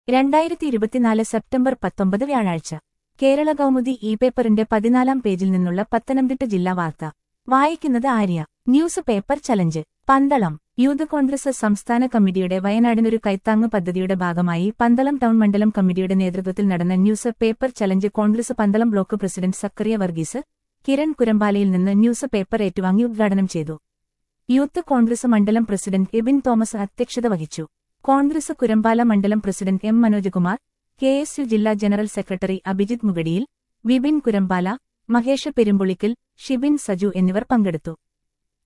രണ്ടായിരത്തി ഇരുപത്തിനാല് സെപ്റ്റംബർ പത്തൊമ്പത് വ്യാഴാഴ്ച കേരള കൗമുദി ഇ പേപ്പറിന്റെ പതിനാലാം പേജിൽ നിന്നുള്ള പത്തനംതിട്ട ജില്ലാ വാർത്ത വായിക്കുന്നത് Arya newspaper challenge Pandalam youth Congress സംസ്ഥാന കമ്മിറ്റിയുടെ വയനാടിനൊരു കൈത്താങ്ങ് പദ്ധതിയുടെ ഭാഗമായി പന്തളം ടൗൺ മണ്ഡലം കമ്മിറ്റിയുടെ നേതൃത്വത്തിൽ നടന്ന newspaper challenge Congress Pandalam block president Zacharia Varghese Kiran കുരമ്പാലയിൽ നിന്ന് ന്യൂസ് പേപ്പർ ഏറ്റുവാങ്ങി ഉദ്ഘാടനം ചെയ്തു യൂത്ത് കോൺഗ്രസ് മണ്ഡലം പ്രസിഡന്റ് എബിൻ തോമസ് അധ്യക്ഷത വഹിച്ചു കോൺഗ്രസ് കുരമ്പാല മണ്ഡലം president M Manojkumar K S U ജില്ലാ ജനറൽ സെക്രട്ടറി അഭിജിത് മുഗടിയിൽ വിപിൻ കുരമ്പാല മഹേഷ് പെരുമ്പുളിക്കൽ ഷിബിൻ സജു എന്നിവർ പങ്കെടുത്തു